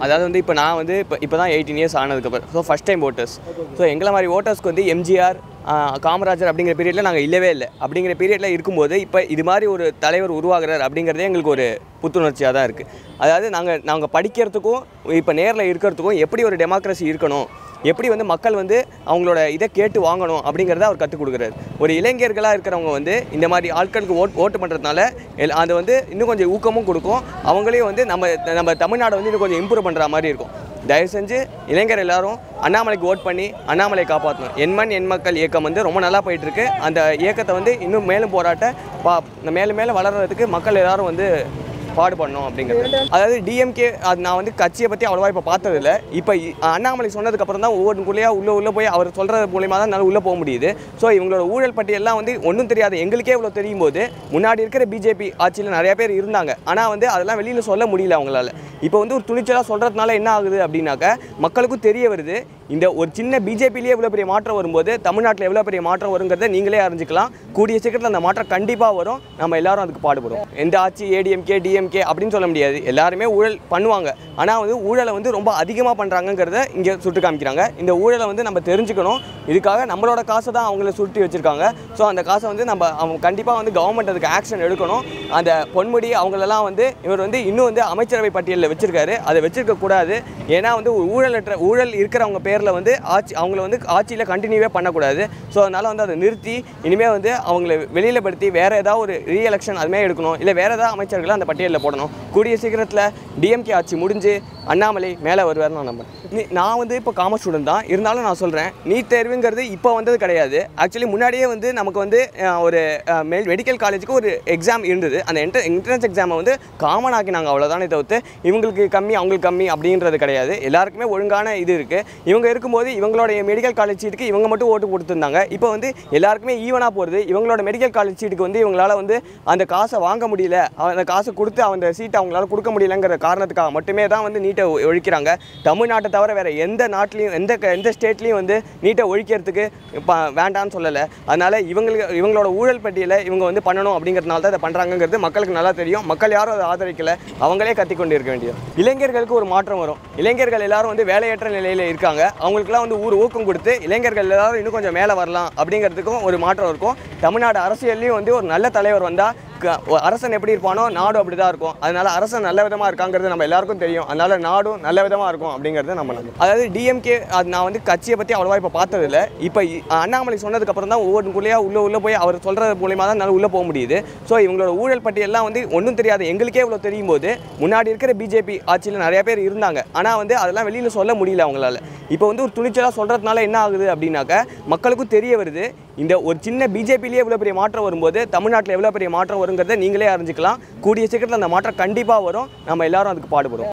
அதாவது வந்து இப்போ நான் வந்து இப்போ இப்போ தான் எயிட்டீன் இயர்ஸ் ஆனதுக்கப்புறம் so first time voters so எங்களை மாதிரி ஓட்டர்ஸ்க்கு வந்து எம்ஜிஆர் காமராஜர் அப்படிங்கிற பீரியடில் நாங்கள் இல்லவே இல்லை அப்படிங்கிற பீரியடில் இருக்கும்போது இப்போ இது மாதிரி ஒரு தலைவர் உருவாகிறார் அப்படிங்கிறதே எங்களுக்கு ஒரு புத்துணர்ச்சியாக தான் இருக்குது அதாவது நாங்கள் நாங்கள் படிக்கிறதுக்கும் இப்போ நேரில் இருக்கிறதுக்கும் எப்படி ஒரு டெமோக்ரஸி இருக்கணும் எப்படி வந்து மக்கள் வந்து அவங்களோட இதை கேட்டு வாங்கணும் அப்படிங்கிறத அவர் கற்றுக் கொடுக்குறாரு ஒரு இளைஞர்களாக இருக்கிறவங்க வந்து இந்த மாதிரி ஆட்களுக்கு ஓட் ஓட்டு பண்ணுறதுனால எல் அது வந்து இன்னும் கொஞ்சம் ஊக்கமும் கொடுக்கும் அவங்களையும் வந்து நம்ம நம்ம தமிழ்நாடை வந்து இன்னும் கொஞ்சம் இம்ப்ரூவ் பண்ணுற மாதிரி இருக்கும் தயவு செஞ்சு இளைஞர் எல்லாரும் அண்ணாமலைக்கு ஓட் பண்ணி அண்ணாமலை காப்பாற்றணும் எண்மண் எண் மக்கள் இயக்கம் வந்து ரொம்ப நல்லா போயிட்டு இருக்கு அந்த இயக்கத்தை வந்து இன்னும் மேலும் போராட்ட பா மேலும் மேலும் வளர்கிறதுக்கு மக்கள் எல்லாரும் வந்து பாடுபடணும் அப்படிங்கிறது அதாவது டிஎம்கே அது நான் வந்து கட்சியை பற்றி அவ்வளோவா இப்போ பார்த்ததில்ல இப்போ இ- அண்ணாமலை சொன்னதுக்கப்புறம் தான் ஒவ்வொன்றுக்குள்ளேயே உள்ளே உள்ளே போய் அவர் சொல்கிறது மூலியமாக தான் என்னால் உள்ளே போக முடியுது ஸோ இவங்களோட ஊழல் பட்டியெல்லாம் வந்து ஒன்றும் தெரியாது எங்களுக்கே இவ்வளோ தெரியும் போது முன்னாடி இருக்கிற பிஜேபி ஆட்சியில் நிறைய பேர் இருந்தாங்க ஆனால் வந்து அதெல்லாம் வெளியில் சொல்ல முடியல அவங்களால இப்போ வந்து ஒரு துணிச்சலாக சொல்கிறதுனால என்ன ஆகுது அப்படின்னாக்க மக்களுக்கும் தெரிய வருது இந்த ஒரு சின்ன பிஜேபிலேயே எவ்வளோ பெரிய மாற்றம் வரும்போது தமிழ்நாட்டில் எவ்வளோ பெரிய மாற்றம் வருங்கிறத நீங்களே அறிஞ்சிக்கலாம் கூடிய சீக்கிரத்தில் அந்த மாற்றம் கண்டிப்பாக வரும் நம்ம எல்லாரும் அதுக்கு பாடுபடும் எந்த ஆட்சி ஏடிஎம்கே டிஎம்கே அப்படின்னு சொல்ல முடியாது எல்லாருமே ஊழல் பண்ணுவாங்க ஆனால் வந்து ஊழலை வந்து ரொம்ப அதிகமாக பண்ணுறாங்கங்கிறத இங்கே சுட்டு காமிக்கிறாங்க இந்த ஊழலை வந்து நம்ம தெரிஞ்சுக்கணும் இதுக்காக நம்மளோட காசை தான் அவங்கள சுருட்டி வச்சுருக்காங்க ஸோ அந்த காசை வந்து நம்ம அவங்க கண்டிப்பாக வந்து கவர்மெண்ட் அதுக்கு ஆக்ஷன் எடுக்கணும் அந்த பொன்முடி அவங்களெல்லாம் வந்து இவர் வந்து இன்னும் வந்து அமைச்சரவை பட்டியலில் வச்சிருக்காரு அதை வச்சிருக்க கூடாது ஏன்னா வந்து ஒரு ஊழலற்ற ஊழல் இருக்கிறவங்க பேரில் வந்து ஆட்சி அவங்கள வந்து ஆட்சியில் கண்டினியூவே பண்ணக்கூடாது ஸோ அதனால் வந்து அதை நிறுத்தி இனிமேல் வந்து அவங்கள வெளியில் படுத்தி வேறு ஏதாவது ஒரு ரீஎலெக்ஷன் அதுமாதிரி எடுக்கணும் இல்லை வேறு ஏதாவது அமைச்சர்களை அந்த பட்டியலில் போடணும் கூடிய சீக்கிரத்தில் டிஎம்கே ஆட்சி முடிஞ்சு அண்ணாமலை மேலே வருவார்னு நான் நம்புறேன் நீ- நான் வந்து இப்போ காமர்ஸ் ஸ்டூடெண்ட் தான் இருந்தாலும் நான் சொல்கிறேன் நீட் தேர்வுங்கிறது இப்போ வந்தது கிடையாது ஆக்சுவலி முன்னாடியே வந்து நமக்கு வந்து அஹ், ஒரு மெடிக்கல் காலேஜுக்கு ஒரு எக்ஸாம் இருந்தது அந்த என்ட்ர என்ட்ரன்ஸ் எக்ஸாமை வந்து காமன் ஆக்கினாங்க அவ்வளோதானே தவிர்த்து இவங்களுக்கு கம்மி அவங்களுக்கு கம்மி அப்படின்றது கிடையாது எல்லாருக்குமே ஒழுங்கான இது இருக்குது இவங்க இருக்கும்போது இவங்களுடைய மெடிக்கல் காலேஜ் சீட்டுக்கு இவங்க மட்டும் ஓட்டு கொடுத்துருந்தாங்க இப்போ வந்து எல்லாருக்குமே ஈவனாக போகிறது இவங்களோட மெடிக்கல் காலேஜ் சீட்டுக்கு வந்து இவங்களால வந்து அந்த காசை வாங்க முடியல அந்த காசை கொடுத்து அந்த சீட்டை அவங்களால கொடுக்க முடியலங்கிற காரணத்துக்காக மட்டுமே தான் வந்து நீட்டை ஒ- ஒழிக்கிறாங்க தமிழ்நாட்டை தவிர வேறு எந்த நாட்டிலையும் எந்த க- எந்த ஸ்டேட்லேயும் வந்து நீட்டை ஒழிக்கிறதுக்கு இப்போ வேண்டாம்னு சொல்லலை அதனால் இவங்களுக்கு இவங்களோட ஊழல் பட்டியலை இவங்க வந்து பண்ணணும் அப்படிங்கிறதுனால தான் இதை பண்ணுறாங்கங்கிறது மக்களுக்கு நல்லா தெரியும் மக்கள் யாரும் அதை ஆதரிக்கல அவங்களே கத்தி கொண்டு இருக்க வேண்டியது இளைஞர்களுக்கு ஒரு மாற்றம் வரும் இளைஞர்கள் எல்லாரும் வந்து வேலையற்ற நிலையில் இருக்காங்க அவங்களுக்குலாம் வந்து ஊர் ஊக்கம் கொடுத்து இளைஞர்கள் எல்லாரும் இன்னும் கொஞ்சம் மேலே வரலாம் அப்படிங்கிறதுக்கும் ஒரு மாற்றம் இருக்கும் தமிழ்நாடு அரசியல்லையும் வந்து ஒரு நல்ல தலைவர் வந்தால் அரசன் எப்படி இருப்பானோ நாடும் அப்படி தான் இருக்கும் அதனால அரசன் நல்ல விதமாக இருக்காங்கிறது நம்ம எல்லாருக்கும் தெரியும் அதனால நாடும் நல்ல விதமாக இருக்கும் அப்படிங்கிறத நம்ம நம்புறோம் அதாவது டிஎம்கே அது நான் வந்து கட்சியை பற்றி அவ்வளோவா இப்போ பார்த்ததில்ல இப்போ இ- அண்ணாமலை சொன்னதுக்கப்புறம் தான் ஒவ்வொன்றுக்குள்ளேயே உள்ளே உள்ளே போய் அவர் சொல்கிறது மூலியமாக தான் என்னால் உள்ளே போக முடியுது ஸோ இவங்களோட ஊழல் பட்டியெல்லாம் வந்து ஒன்றும் தெரியாது எங்களுக்கே இவ்வளோ தெரியும் போது முன்னாடி இருக்கிற பிஜேபி ஆட்சியில் நிறைய பேர் இருந்தாங்க ஆனால் வந்து அதெல்லாம் வெளியில் சொல்ல முடியல அவங்களால இப்போ வந்து ஒரு துணிச்சலாக சொல்கிறதுனால என்ன ஆகுது அப்படின்னாக்க மக்களுக்கும் தெரிய வருது இந்த ஒரு சின்ன பிஜேபிலேயே எவ்வளோ பெரிய மாற்றம் வரும்போது தமிழ்நாட்டில் எவ்வளோ பெரிய மாற்றம் வருங்கிறத நீங்களே அறிஞ்சிக்கலாம் கூடிய சீக்கிரத்தில் அந்த மாற்றம் கண்டிப்பாக வரும் நம்ம எல்லாரும் அதுக்கு பாடுபடும்